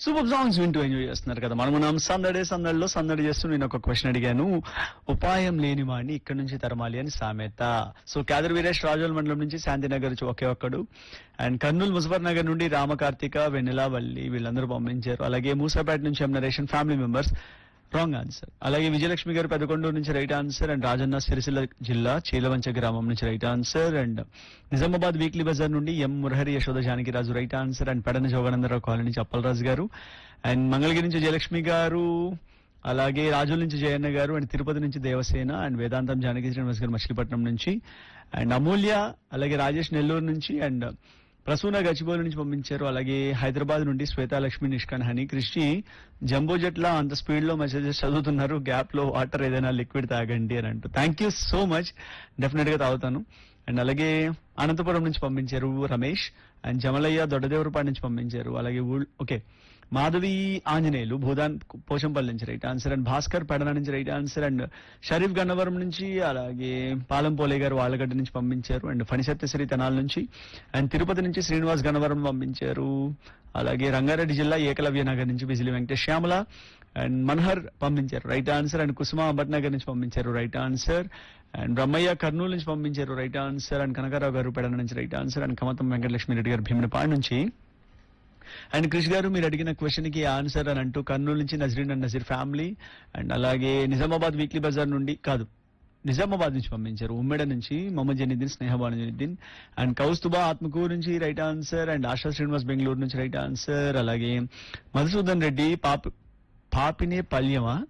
super songs వింటూ enjoy చేస్తున్నారు కదా మనం మనం సందడే సందడిలో సందడి చేస్తూ నేను ఒక క్వశ్చన్ అడిగాను ఉపాయం లేని వాడిని ఇక్కడ నుంచి తరమాలి అని సామెత సో కాదర్ వీరేష్ రాజోల్ మండలం నుంచి శాంతినగర్ నుంచి ఒకే ఒక్కడు అండ్ కర్నూలు ముజఫర్ నగర్ నుండి రామకార్తిక వెన్నెల వల్లి వీళ్ళందరూ పంపించారు అలాగే మూసాపేట నుంచి ఎం నరేషన్ ఫ్యామిలీ మెంబర్స్ రాంగ్ ఆన్సర్ అలాగే విజయలక్ష్మి గారు పెదకొండూరు నుంచి right answer and Rajanna Sircilla జిల్లా చీలవంచ గ్రామం నుంచి right answer and Nizamabad weekly Bazar నుండి M Murahari Yashoda Janaki Raju right answer and Pedana Joganandarao colony నుంచి అప్పలరాజు గారు అండ్ మంగళగిరి నుంచి జయలక్ష్మి గారు అలాగే రాజుల నుంచి జయన్న గారు అండ్ తిరుపతి నుంచి దేవసేన అండ్ వేదాంతం జానకి శ్రీనివాస్ గారు మచిలీపట్నం నుంచి అండ్ అమూల్య అలాగే రాజేష్ నెల్లూరు నుంచి అండ్ ప్రసూన గచ్చిబౌలి నుంచి పంపించారు అలాగే హైదరాబాద్ నుండి శ్వేతా లక్ష్మి నిష్కాన్ హనీ కృషి జంబో జట్ల అంత స్పీడ్ లో మెసేజెస్ చదువుతున్నారు గ్యాప్ లో వాటర్ ఏదైనా లిక్విడ్ తాగండి అని అంటూ thank you so much definite గా తాగుతాను అండ్ అలాగే అనంతపురం నుంచి పంపించారు రమేష్ అండ్ జమలయ్య దొడ్డదేవరపాడు నుంచి పంపించారు అలాగే ఊళ్ ఓకే మాధవి ఆంజనేయులు భూదాన్ పోచంపల్లి నుంచి right answer and Bhaskar Pedana నుంచి right answer and Sharif Gannavaram నుంచి అలాగే పాలం పోలే గారు వాళ్ళగడ్డ నుంచి పంపించారు అండ్ ఫణిసత్యశ్రీ తెనాల నుంచి అండ్ తిరుపతి నుంచి శ్రీనివాస్ గన్నవరం పంపించారు అలాగే రంగారెడ్డి జిల్లా ఏకలవ్య నగర్ నుంచి బిజిలి వెంకటేష్ శ్యామల అండ్ మన్హర్ పంపించారు right answer and Kusuma Ambatnagar నుంచి పంపించారు right answer and Brahmayya Kurnool నుంచి పంపించారు రైట్ ఆన్సర్ అండ్ కనకారావు గారు పెడన నుంచి right answer and Kamatham Venkatalakshmi Reddy గారు భీమునిపాడు నుంచి అండ్ క్రిష్ గారు మీరు అడిగిన క్వశ్చన్ కి ఆన్సర్ అని అంటూ కర్నూలు నుంచి Nazreen and Nazeer family and అలాగే నిజామాబాద్ వీక్లీ బజార్ నుండి కాదు నిజామాబాద్ నుంచి పంపించారు ఉమ్మెడ నుంచి మొహమ్మద్ జనీద్దీన్ స్నేహబాన్ జనీద్దీన్ అండ్ కౌస్తుబా ఆత్మకూరు నుంచి right answer and Asha Srinivas Bengaluru నుంచి రైట్ ఆన్సర్ అలాగే మధుసూదన్ రెడ్డి పాప పాపినే పల్యమా